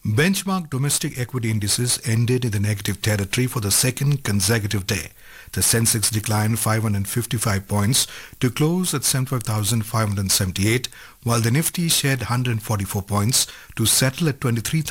Benchmark domestic equity indices ended in the negative territory for the second consecutive day. The Sensex declined 555 points to close at 75,578, while the Nifty shed 144 points to settle at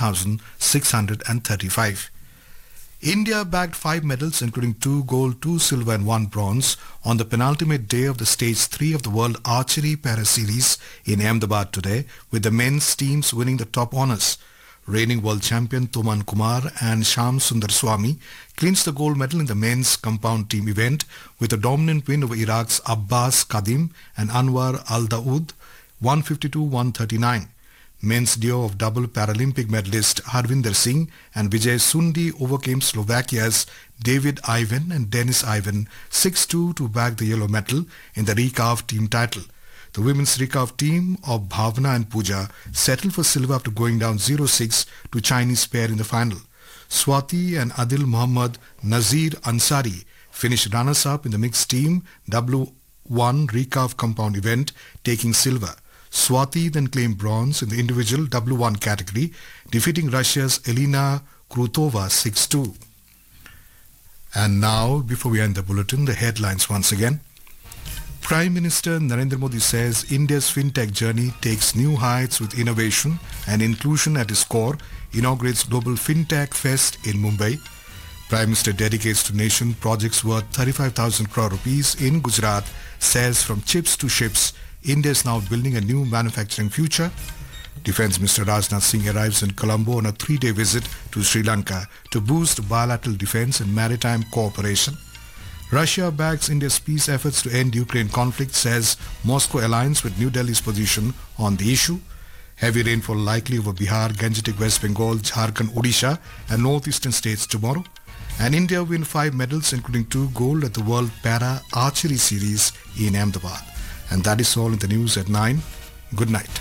23,635. India bagged five medals, including two gold, two silver and one bronze, on the penultimate day of the Stage 3 of the World Archery Para Series in Ahmedabad today, with the men's teams winning the top honours. Reigning world champion Tuman Kumar and Sham Sundar Swami clinched the gold medal in the men's compound team event with a dominant win over Iraq's Abbas Kadim and Anwar Al Daoud 152-139. Men's duo of double Paralympic medalist Harvinder Singh and Vijay Sundi overcame Slovakia's David Ivan and Denis Ivan 6-2 to bag the yellow medal in the recurve team title. The women's recurve team of Bhavna and Pooja settled for silver after going down 0-6 to Chinese pair in the final. Swati and Adil Muhammad Nazir Ansari finished runners-up in the mixed team W1 recurve compound event, taking silver. Swati then claimed bronze in the individual W1 category, defeating Russia's Elena Krutova 6-2. And now, before we end the bulletin, the headlines once again. Prime Minister Narendra Modi says India's fintech journey takes new heights with innovation and inclusion at its core, inaugurates Global Fintech Fest in Mumbai. Prime Minister dedicates to nation projects worth 35,000 crore rupees in Gujarat, says from chips to ships, India is now building a new manufacturing future. Defense Minister Rajnath Singh arrives in Colombo on a three-day visit to Sri Lanka to boost bilateral defense and maritime cooperation. Russia backs India's peace efforts to end Ukraine conflict, says Moscow aligns with New Delhi's position on the issue. Heavy rainfall likely over Bihar, Gangetic West Bengal, Jharkhand, Odisha and northeastern states tomorrow. And India win five medals, including two gold at the World Para Archery Series in Ahmedabad. And that is all in the news at 9. Good night.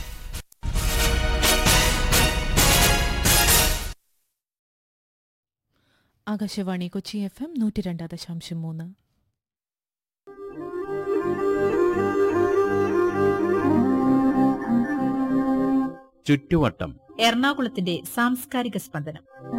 Akashvani Kochi F M നൂറ്റി രണ്ട് ദശാംശം മൂന്ന് ചുറ്റുവട്ടം എറണാകുളത്തിന്റെ സാംസ്കാരിക സ്പന്ദനം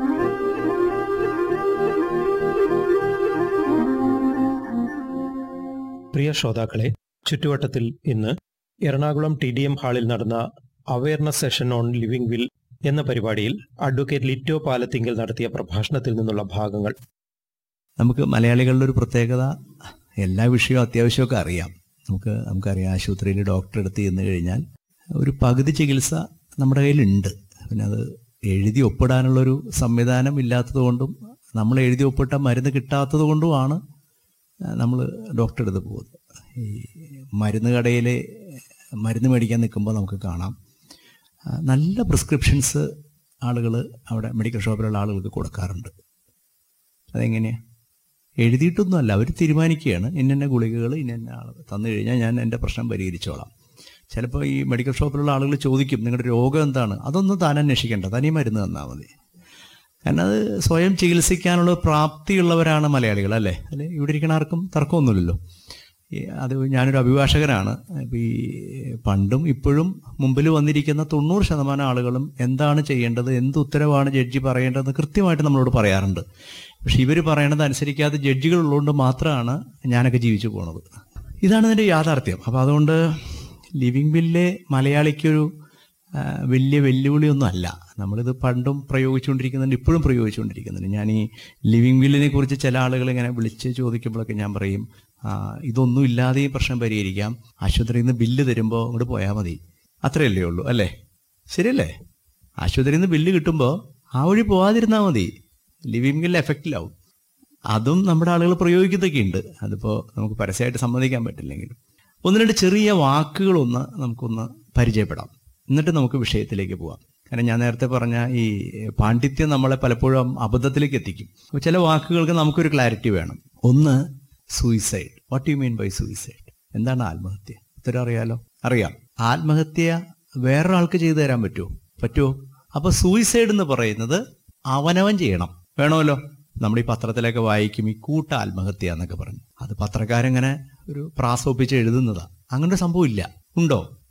പ്രിയ ശ്രോതാക്കളെ ചുറ്റുവട്ടത്തിൽ ഇന്ന് Ernakulam T D M ഹാളിൽ നടന്ന awareness session on living will എന്ന പരിപാടിയിൽ അഡ്വക്കേറ്റ് ലിറ്റോ പാലത്തിങ്കൽ നടത്തിയ പ്രഭാഷണത്തിൽ നിന്നുള്ള ഭാഗങ്ങൾ നമുക്ക് മലയാളികളുടെ ഒരു പ്രത്യേകത എല്ലാ വിഷയവും അത്യാവശ്യമൊക്കെ അറിയാം നമുക്ക് നമുക്കറിയാം ആശുപത്രിയിൽ ഡോക്ടറെ അടുത്ത് ചെന്ന് കഴിഞ്ഞാൽ ഒരു പകുതി ചികിത്സ നമ്മുടെ കയ്യിലുണ്ട് പിന്നെ അത് എഴുതി ഒപ്പിടാനുള്ളൊരു സംവിധാനം ഇല്ലാത്തത് കൊണ്ടും നമ്മൾ എഴുതി ഒപ്പിട്ട മരുന്ന് കിട്ടാത്തത് കൊണ്ടുമാണ് നമ്മൾ ഡോക്ടറെ അടുത്ത് പോകുന്നത് ഈ മരുന്ന് കടയിൽ മരുന്ന് മേടിക്കാൻ നിൽക്കുമ്പോൾ നമുക്ക് കാണാം ആ, നല്ല പ്രിസ്ക്രിപ്ഷൻസ് ആളുകൾ അവിടെ മെഡിക്കൽ ഷോപ്പിലുള്ള ആളുകൾക്ക് കൊടുക്കാറുണ്ട് അതെങ്ങനെയാണ് എഴുതിയിട്ടൊന്നുമല്ല അവർ തീരുമാനിക്കുകയാണ് ഇന്ന ഗുളികകൾ ഇന്ന ആൾ തന്നു കഴിഞ്ഞാൽ ഞാൻ എൻ്റെ പ്രശ്നം പരിഹരിച്ചോളാം ചിലപ്പോൾ ഈ മെഡിക്കൽ ഷോപ്പിലുള്ള ആളുകൾ ചോദിക്കും നിങ്ങളുടെ രോഗം എന്താണ് അതൊന്നും താൻ അന്വേഷിക്കേണ്ട തനി മരുന്ന് തന്നാൽ മതി കാരണം അത് സ്വയം ചികിത്സിക്കാനുള്ള പ്രാപ്തിയുള്ളവരാണ് മലയാളികൾ അല്ലേ അല്ലെ ഇവിടെ ഇരിക്കണ ആർക്കും തർക്കമൊന്നുമില്ലല്ലോ ഈ അത് ഞാനൊരു അഭിഭാഷകനാണ് ഇപ്പം ഈ പണ്ടും ഇപ്പോഴും മുമ്പിൽ വന്നിരിക്കുന്ന തൊണ്ണൂറ് ശതമാനം ആളുകളും എന്താണ് ചെയ്യേണ്ടത് എന്ത് ഉത്തരവാണ് ജഡ്ജി പറയേണ്ടതെന്ന് കൃത്യമായിട്ട് നമ്മളോട് പറയാറുണ്ട് പക്ഷെ ഇവർ പറയണത് അനുസരിക്കാതെ ജഡ്ജികൾ ഉള്ളതുകൊണ്ട് മാത്രമാണ് ഞാനൊക്കെ ജീവിച്ചു പോണത് ഇതാണ് ഇതിൻ്റെ യാഥാർത്ഥ്യം അപ്പോൾ അതുകൊണ്ട് ലിവിങ് ബില്ല് മലയാളിക്കൊരു ആ, വലിയ വെല്ലുവിളിയൊന്നും അല്ല നമ്മളിത് പണ്ടും പ്രയോഗിച്ചുകൊണ്ടിരിക്കുന്നുണ്ട് ഇപ്പോഴും പ്രയോഗിച്ചുകൊണ്ടിരിക്കുന്നുണ്ട് ഞാൻ ഈ ലിവിങ് ബില്ലിനെ കുറിച്ച് ചില ആളുകൾ ഇങ്ങനെ വിളിച്ച് ചോദിക്കുമ്പോഴൊക്കെ ഞാൻ പറയും ആ, ഇതൊന്നും ഇല്ലാതെയും പ്രശ്നം പരിഹരിക്കാം ആശുപത്രിയിൽ നിന്ന് ബില്ല് തരുമ്പോൾ അങ്ങോട്ട് പോയാൽ മതി അത്രയല്ലേ ഉള്ളൂ അല്ലേ ശരിയല്ലേ ആശുപത്രിയിൽ നിന്ന് ബില്ല് കിട്ടുമ്പോൾ ആ വഴി പോകാതിരുന്നാൽ മതി ലിവിങ് ബില്ല് എഫക്റ്റിലാവും അതും നമ്മുടെ ആളുകൾ പ്രയോഗിക്കുന്നതൊക്കെ ഉണ്ട് അതിപ്പോൾ നമുക്ക് പരസ്യമായിട്ട് സമ്മതിക്കാൻ പറ്റില്ലെങ്കിലും ഒന്ന് രണ്ട് ചെറിയ വാക്കുകളൊന്ന് നമുക്കൊന്ന് പരിചയപ്പെടാം എന്നിട്ട് നമുക്ക് വിഷയത്തിലേക്ക് പോവാം കാരണം ഞാൻ നേരത്തെ പറഞ്ഞ ഈ പാണ്ഡിത്യം നമ്മളെ പലപ്പോഴും അബദ്ധത്തിലേക്ക് എത്തിക്കും അപ്പോൾ ചില വാക്കുകൾക്ക് നമുക്കൊരു ക്ലാരിറ്റി വേണം ഒന്ന് suicide what you mean by suicide എന്താണ് ആത്മഹത്യ ഉത്തരം അറിയാലോ അറിയാം ആത്മഹത്യ വേറൊരാൾക്ക് ചെയ്തു തരാൻ പറ്റുമോ പറ്റുമോ അപ്പൊ സൂയിസൈഡ് എന്ന് പറയുന്നത് അവനവൻ ചെയ്യണം വേണമല്ലോ നമ്മൾ ഈ പത്രത്തിലൊക്കെ വായിക്കും ഈ കൂട്ട ആത്മഹത്യ എന്നൊക്കെ പറഞ്ഞു അത് പത്രക്കാരെങ്ങനെ ഒരു പ്രാസോപ്പിച്ച് എഴുതുന്നതാ അങ്ങനെ ഒരു സംഭവം ഇല്ല ഉണ്ടോ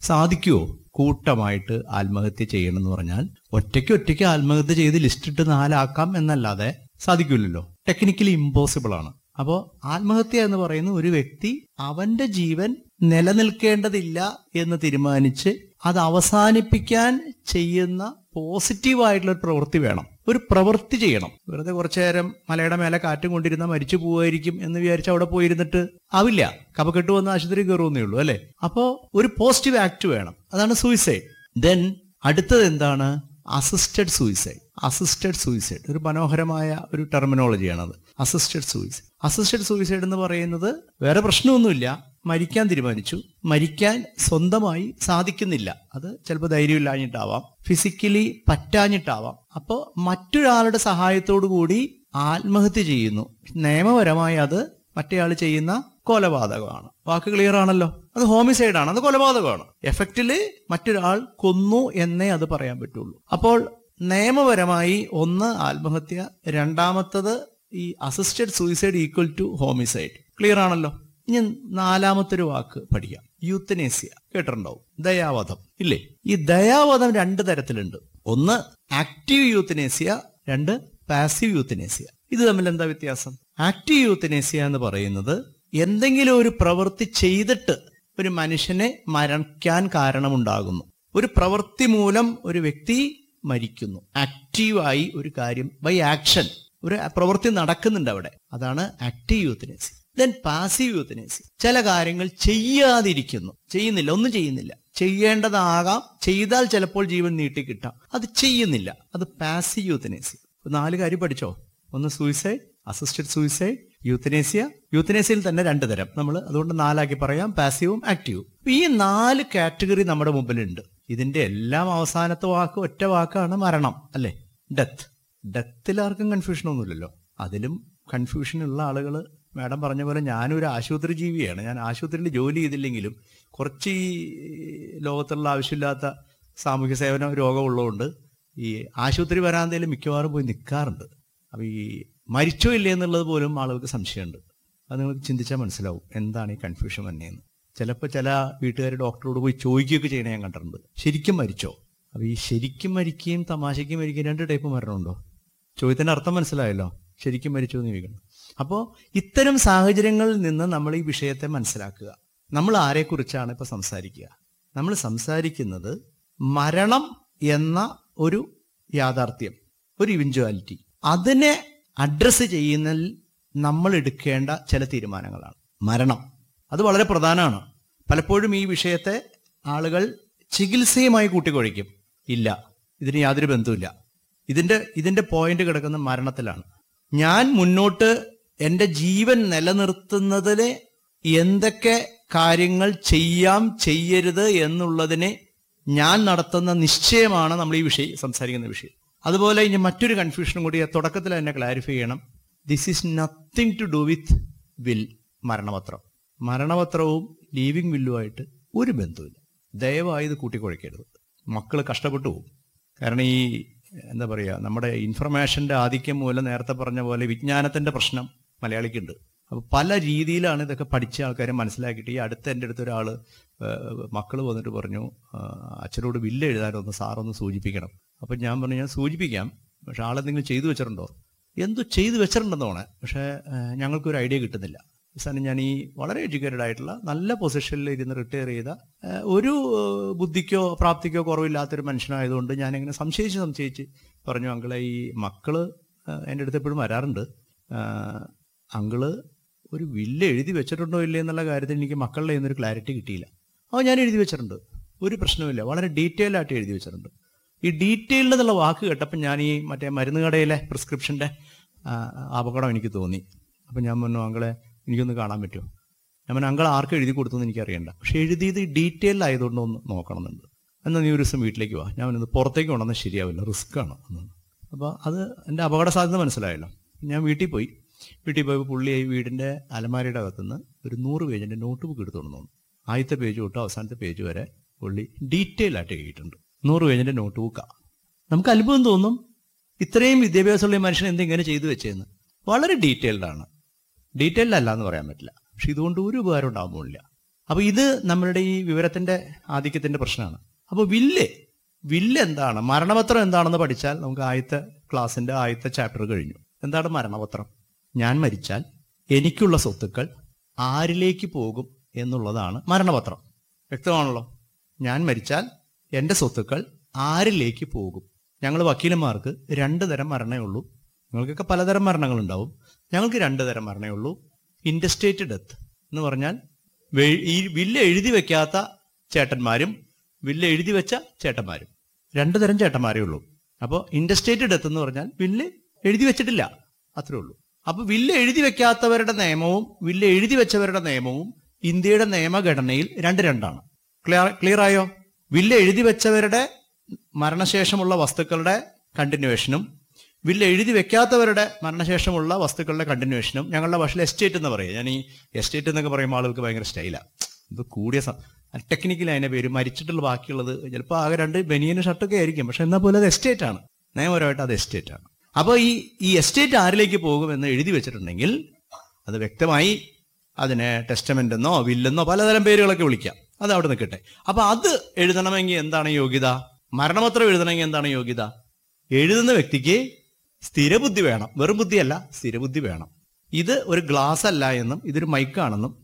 സാധിക്കുമോ കൂട്ടമായിട്ട് ആത്മഹത്യ ചെയ്യണം എന്ന് പറഞ്ഞാൽ ഒറ്റയ്ക്ക് ഒറ്റയ്ക്ക് ആത്മഹത്യ ചെയ്ത് ലിസ്റ്റ് ഇട്ട് നാലാക്കാം എന്നല്ലാതെ സാധിക്കില്ലല്ലോ ടെക്നിക്കലി ഇമ്പോസിബിൾ ആണ് അപ്പോൾ ആത്മഹത്യ എന്ന് പറയുന്ന ഒരു വ്യക്തി അവന്റെ ജീവൻ നിലനിൽക്കേണ്ടതില്ല എന്ന് തീരുമാനിച്ച് അത് അവസാനിപ്പിക്കാൻ ചെയ്യുന്ന പോസിറ്റീവായിട്ടുള്ള ഒരു പ്രവൃത്തി വേണം ഒരു പ്രവൃത്തി ചെയ്യണം വെറുതെ കുറച്ചു നേരം മലയുടെ മേലെ കാറ്റും കൊണ്ടിരുന്ന മരിച്ചു പോവായിരിക്കും എന്ന് വിചാരിച്ച് അവിടെ പോയിരുന്നിട്ട് ആവില്ല കപക്കെട്ട് വന്ന് ആശുപത്രി കയറുമെന്നേ ഉള്ളൂ അല്ലെ അപ്പോ ഒരു പോസിറ്റീവ് ആക്ട് വേണം അതാണ് സൂയിസൈഡ് ദെൻ അടുത്തത് എന്താണ് അസിസ്റ്റഡ് സൂയിസൈഡ് അസിസ്റ്റഡ് സൂയിസൈഡ് ഒരു മനോഹരമായ ഒരു ടെർമിനോളജിയാണ് അത് അസിസ്റ്റഡ് സൂയിസൈഡ് അസിസ്റ്റഡ് സൂയിസൈഡ് എന്ന് പറയുന്നത് വേറെ പ്രശ്നമൊന്നുമില്ല മരിക്കാൻ തീരുമാനിച്ചു മരിക്കാൻ സ്വന്തമായി സാധിക്കുന്നില്ല അത് ചിലപ്പോൾ ധൈര്യമില്ലാഞ്ഞിട്ടാവാം ഫിസിക്കലി പറ്റാഞ്ഞിട്ടാവാം അപ്പോൾ മറ്റൊരാളുടെ സഹായത്തോടു കൂടി ആത്മഹത്യ ചെയ്യുന്നു നിയമപരമായി അത് മറ്റേയാൾ ചെയ്യുന്ന കൊലപാതകമാണ് വാക്ക് ക്ലിയർ ആണല്ലോ അത് ഹോമിസൈഡ് ആണ് അത് കൊലപാതകമാണ് എഫക്റ്റില് മറ്റൊരാൾ കൊന്നു എന്നേ അത് പറയാൻ പറ്റുള്ളൂ അപ്പോൾ നിയമപരമായി ഒന്ന് ആത്മഹത്യ രണ്ടാമത്തത് ഈ assisted suicide equal to homicide clear ആണല്ലോ ഇനി നാലാമത്തെ ഒരു വാക്ക് പഠിക്കാം യൂത്തനേസ്യ കേട്ടിട്ടുണ്ടാവും ദയാവധം ഇല്ലേ ഈ ദയാവധം രണ്ട് തരത്തിലുണ്ട് ഒന്ന് ആക്റ്റീവ് യൂത്തനേസ്യ രണ്ട് പാസീവ് യൂത്തനേസ്യ ഇത് തമ്മിൽ എന്താ വ്യത്യാസം ആക്റ്റീവ് യൂത്തനേസ്യ എന്ന് പറയുന്നത് എന്തെങ്കിലും ഒരു പ്രവൃത്തി ചെയ്തിട്ട് ഒരു മനുഷ്യനെ മരിക്കാൻ കാരണമുണ്ടാകുന്നു ഒരു പ്രവൃത്തി മൂലം ഒരു വ്യക്തി മരിക്കുന്നു ആക്റ്റീവായി ഒരു കാര്യം ബൈ ആക്ഷൻ ഒരു പ്രവൃത്തി നടക്കുന്നുണ്ട് അവിടെ അതാണ് active euthanasia then passive euthanasia ചില കാര്യങ്ങൾ ചെയ്യാതിരിക്കുന്നു ചെയ്യുന്നില്ല ഒന്നും ചെയ്യുന്നില്ല ചെയ്യേണ്ടതാകാം ചെയ്താൽ ചിലപ്പോൾ ജീവൻ നീട്ടിക്കിട്ടാം അത് ചെയ്യുന്നില്ല അത് പാസീവ് യൂത്തനേസി നാല് കാര്യം പഠിച്ചോ ഒന്ന് സൂയിസൈഡ് അസിസ്റ്റഡ് സൂയിസൈഡ് യൂത്തനേസിയ യൂത്തനേസിയയിൽ തന്നെ രണ്ട് തരം നമ്മൾ അതുകൊണ്ട് നാലാക്കി പറയാം പാസീവും ആക്റ്റീവും ഈ നാല് കാറ്റഗറി നമ്മുടെ മുമ്പിലുണ്ട് ഇതിന്റെ എല്ലാം അവസാനത്തെ വാക്ക് ഒറ്റ വാക്കാണ് മരണം അല്ലേ ഡെത്ത് ഡെത്തിൽ ആർക്കും കൺഫ്യൂഷൻ ഒന്നുമില്ലല്ലോ അതിലും കൺഫ്യൂഷൻ ഉള്ള ആളുകൾ മാഡം പറഞ്ഞ പോലെ ഞാനൊരു ആശുപത്രി ജീവിയാണ് ഞാൻ ആശുപത്രിയിൽ ജോലി ചെയ്തില്ലെങ്കിലും കുറച്ച് ഈ ലോകത്തുള്ള ആവശ്യമില്ലാത്ത സാമൂഹ്യ സേവന രോഗമുള്ളതുകൊണ്ട് ഈ ആശുപത്രി വരാന്തയിൽ മിക്കവാറും പോയി നിൽക്കാറുണ്ട് അപ്പോൾ ഈ മരിച്ചോ ഇല്ലേ എന്നുള്ളത് പോലും ആളുകൾക്ക് സംശയമുണ്ട് അത് നിങ്ങൾക്ക് ചിന്തിച്ചാൽ മനസ്സിലാവും എന്താണ് ഈ കൺഫ്യൂഷൻ വന്നതെന്ന് ചിലപ്പോൾ ചില വീട്ടുകാർ ഡോക്ടറോട് പോയി ചോദിക്കുകയൊക്കെ ചെയ്യണേ ഞാൻ കണ്ടിട്ടുണ്ട് ശരിക്കും മരിച്ചോ അപ്പോൾ ഈ ശരിക്കും മരിക്കുകയും തമാശയ്ക്കും മരിക്കുകയും രണ്ട് ടൈപ്പ് മരണമുണ്ടോ ചോദ്യത്തിന്റെ അർത്ഥം മനസ്സിലായല്ലോ ശരിക്കും മരിച്ചു എന്ന് ചോദിക്കണം അപ്പോൾ ഇത്തരം സാഹചര്യങ്ങളിൽ നിന്ന് നമ്മൾ ഈ വിഷയത്തെ മനസ്സിലാക്കുക നമ്മൾ ആരെക്കുറിച്ചാണ് ഇപ്പൊ സംസാരിക്കുക നമ്മൾ സംസാരിക്കുന്നത് മരണം എന്ന ഒരു യാഥാർത്ഥ്യം ഒരു ഇവഞ്ച്വാലിറ്റി അതിനെ അഡ്രസ്സ് ചെയ്യുന്നതിൽ നമ്മൾ എടുക്കേണ്ട ചില തീരുമാനങ്ങളാണ് മരണം അത് വളരെ പ്രധാനമാണ് പലപ്പോഴും ഈ വിഷയത്തെ ആളുകൾ ചികിത്സയുമായി കൂട്ടിക്കൊഴിക്കും ഇല്ല ഇതിന് യാതൊരു ബന്ധവുമില്ല ഇതിന്റെ ഇതിന്റെ പോയിന്റ് കിടക്കുന്ന മരണത്തിലാണ് ഞാൻ മുന്നോട്ട് എൻ്റെ ജീവൻ നിലനിർത്തുന്നതിന് എന്തൊക്കെ കാര്യങ്ങൾ ചെയ്യാം ചെയ്യരുത് എന്നുള്ളതിനെ ഞാൻ നടത്തുന്ന നിശ്ചയമാണ് നമ്മൾ ഈ വിഷയം സംസാരിക്കുന്ന വിഷയം അതുപോലെ ഇനി മറ്റൊരു കൺഫ്യൂഷനും കൂടി തുടക്കത്തിൽ തന്നെ ക്ലാരിഫൈ ചെയ്യണം this is nothing to do with will മരണപത്രം മരണപത്രവും ലീവിംഗ് വില്ലുമായിട്ട് ഒരു ബന്ധവുമില്ല ദയവായി ഇത് കൂട്ടിക്കുഴയ്ക്കരുത് മക്കൾ കഷ്ടപ്പെട്ടു പോകും കാരണം ഈ എന്താ പറയുക നമ്മുടെ ഇൻഫർമേഷന്റെ ആധിക്യം മൂലം നേരത്തെ പറഞ്ഞ പോലെ വിജ്ഞാനത്തിന്റെ പ്രശ്നം മലയാളിക്കുണ്ട് അപ്പോൾ പല രീതിയിലാണ് ഇതൊക്കെ പഠിച്ച ആൾക്കാരെ മനസ്സിലാക്കിയിട്ട് ഈ അടുത്ത എൻ്റെ അടുത്ത് ഒരാൾ മക്കൾ വന്നിട്ട് പറഞ്ഞു ആ, അച്ഛനോട് ബില്ല് എഴുതാനൊന്ന് സാറൊന്ന് സൂചിപ്പിക്കണം അപ്പം ഞാൻ പറഞ്ഞു ഞാൻ സൂചിപ്പിക്കാം പക്ഷെ ആളെന്തെങ്കിലും ചെയ്തു വെച്ചിട്ടുണ്ടോ എന്തോ ചെയ്തു വെച്ചിട്ടുണ്ടെന്നോണെ പക്ഷേ ആ, ഞങ്ങൾക്കൊരു ഐഡിയ കിട്ടുന്നില്ല അവസാനം ഞാൻ ഈ വളരെ എഡ്യൂക്കേറ്റഡ് ആയിട്ടുള്ള നല്ല പൊസിഷനിൽ ഇരുന്ന് റിട്ടയർ ചെയ്ത ആ, ഒരു ആ, ബുദ്ധിക്കോ പ്രാപ്തിക്കോ കുറവില്ലാത്തൊരു മനുഷ്യനായതുകൊണ്ട് ഞാൻ ഇങ്ങനെ സംശയിച്ച് സംശയിച്ച് പറഞ്ഞു അങ്കിളെ ഈ മക്കള് ആ, എൻ്റെ അടുത്ത് എപ്പോഴും വരാറുണ്ട് ആ, അങ്കിള് ഒരു വില്ല് എഴുതി വെച്ചിട്ടുണ്ടോ ഇല്ലേ എന്നുള്ള കാര്യത്തിൽ എനിക്ക് മക്കളുടെ കയ്യിൽ നിന്നൊരു ക്ലാരിറ്റി കിട്ടിയില്ല അപ്പോൾ ഞാൻ എഴുതി വെച്ചിട്ടുണ്ട് ഒരു പ്രശ്നവുമില്ല വളരെ ഡീറ്റെയിൽ ആയിട്ട് എഴുതി വെച്ചിട്ടുണ്ട് ഈ ഡീറ്റെയിൽഡ് എന്നുള്ള വാക്ക് കേട്ടപ്പോൾ ഞാൻ ഈ മറ്റേ മരുന്ന് കടയിലെ പ്രിസ്ക്രിപ്ഷൻ്റെ അപകടം എനിക്ക് തോന്നി അപ്പം ഞാൻ പറഞ്ഞു അങ്കളെ എനിക്കൊന്ന് കാണാൻ പറ്റുമോ ഞാൻ പറഞ്ഞു അങ്കൾ ആർക്ക് എഴുതി കൊടുത്തെന്ന് എനിക്ക് അറിയണ്ട പക്ഷെ എഴുതിയത് ഡീറ്റെയിൽ ആയതുകൊണ്ട് ഒന്ന് നോക്കണമെന്നുണ്ട് എന്നാൽ നീ ഒരു ദിവസം വീട്ടിലേക്ക് വാ ഞാൻ പറഞ്ഞത് പുറത്തേക്ക് കൊണ്ടുവന്നാൽ ശരിയാവില്ല റിസ്ക് ആണ് എന്നാണ് അപ്പോൾ അത് എൻ്റെ അപകട സാധ്യത മനസ്സിലായല്ലോ ഞാൻ വീട്ടിൽ പോയി വീട്ടിൽ പോയപ്പോൾ പുള്ളി ഈ വീടിൻ്റെ അലമാരയുടെ അകത്തുനിന്ന് ഒരു നൂറ് പേജിൻ്റെ നോട്ട് ബുക്ക് എടുത്തുകൊണ്ട് വന്നു ആദ്യത്തെ പേജ് തൊട്ട് അവസാനത്തെ പേജ് വരെ പുള്ളി ഡീറ്റെയിൽ ആയിട്ട് എഴുതിയിട്ടുണ്ട് നൂറ് പേജിൻ്റെ നോട്ട് ബുക്കാണ് നമുക്ക് അത്ഭുതം തോന്നും ഇത്രയും വിദ്യാഭ്യാസമുള്ള ഈ മനുഷ്യൻ എന്തെങ്ങനെ ചെയ്തു വെച്ചതെന്ന് വളരെ ഡീറ്റെയിൽഡ് ആണ് ഡീറ്റെയിൽഡ് അല്ല എന്ന് പറയാൻ പറ്റില്ല പക്ഷെ ഇതുകൊണ്ട് ഒരു ഉപകാരം ഉണ്ടാകാൻ പോകുന്നില്ല അപ്പോൾ ഇത് നമ്മളുടെ ഈ വിവരത്തിന്റെ ആധിക്യത്തിന്റെ പ്രശ്നമാണ് അപ്പോൾ വില്ല് വില്ല് എന്താണ് മരണപത്രം എന്താണെന്ന് പഠിച്ചാൽ നമുക്ക് ആദ്യത്തെ ക്ലാസ്സിന്റെ ആദ്യത്തെ ചാപ്റ്റർ കഴിഞ്ഞു എന്താണ് മരണപത്രം ഞാൻ മരിച്ചാൽ എനിക്കുള്ള സ്വത്തുക്കൾ ആരിലേക്ക് പോകും എന്നുള്ളതാണ് മരണപത്രം വ്യക്തമാണല്ലോ ഞാൻ മരിച്ചാൽ എൻ്റെ സ്വത്തുക്കൾ ആരിലേക്ക് പോകും ഞങ്ങൾ വക്കീലന്മാർക്ക് രണ്ട് തരം മരണമേ ഉള്ളൂ നിങ്ങൾക്കൊക്കെ പലതരം മരണങ്ങളുണ്ടാവും ഞങ്ങൾക്ക് രണ്ട് തരം മരണമേ ഉള്ളൂ ഇൻഡസ്റ്റേറ്റ് ഡെത്ത് എന്ന് പറഞ്ഞാൽ വെ- ഈ വില്ല് എഴുതി വെക്കാത്ത ചേട്ടന്മാരും വില്ല് എഴുതി വെച്ച ചേട്ടന്മാരും രണ്ട് തരം ചേട്ടന്മാരേ ഉള്ളൂ അപ്പോൾ ഇൻഡസ്റ്റേറ്റ് ഡെത്ത് എന്ന് പറഞ്ഞാൽ വില്ല് എഴുതി വെച്ചിട്ടില്ല അത്രേ ഉള്ളൂ അപ്പൊ വില്ല് എഴുതി വെക്കാത്തവരുടെ നിയമവും വില്ല് എഴുതി വെച്ചവരുടെ നിയമവും ഇന്ത്യയുടെ നിയമഘടനയിൽ രണ്ട് രണ്ടാണ് ക്ലിയർ ക്ലിയർ ആയോ വില്ല് എഴുതി വെച്ചവരുടെ മരണശേഷമുള്ള വസ്തുക്കളുടെ കണ്ടിന്യൂവേഷനും വില്ല് എഴുതി വെക്കാത്തവരുടെ മരണശേഷമുള്ള വസ്തുക്കളുടെ കണ്ടിന്യൂവേഷനും ഞങ്ങളുടെ ഭാഷയിൽ എസ്റ്റേറ്റ് എന്ന് പറയും ഞാൻ ഈ എസ്റ്റേറ്റ് എന്നൊക്കെ പറയുമ്പോൾ ആളുകൾക്ക് ഭയങ്കര സ്റ്റൈലാണ് ഇത് കൂടിയ ടെക്നിക്കലി അതിന്റെ പേര് മരിച്ചിട്ടുള്ള ബാക്കിയുള്ളത് ചിലപ്പോൾ ആകെ രണ്ട് ബനിയന് ഷർട്ടൊക്കെ ആയിരിക്കും പക്ഷെ എന്നാൽ പോലും അത് എസ്റ്റേറ്റ് ആണ് നിയമപരമായിട്ട് അത് എസ്റ്റേറ്റ് ആണ് അപ്പോൾ ഈ ഈ എസ്റ്റേറ്റ് ആരിലേക്ക് പോകുമെന്ന് എഴുതി വെച്ചിട്ടുണ്ടെങ്കിൽ അത് വ്യക്തമായി അതിനെ ടെസ്റ്റമെന്റ് എന്നോ വില്ലെന്നോ പലതരം പേരുകളൊക്കെ വിളിക്കാം അത് അവിടെ നിൽക്കട്ടെ അപ്പൊ അത് എഴുതണമെങ്കിൽ എന്താണ് യോഗ്യത മരണപത്രം എഴുതണമെങ്കിൽ എന്താണ് യോഗ്യത എഴുതുന്ന വ്യക്തിക്ക് സ്ഥിരബുദ്ധി വേണം വെറും ബുദ്ധിയല്ല സ്ഥിരബുദ്ധി വേണം ഇത് ഒരു ഗ്ലാസ് അല്ല എന്നും ഇതൊരു മൈക്കാണെന്നും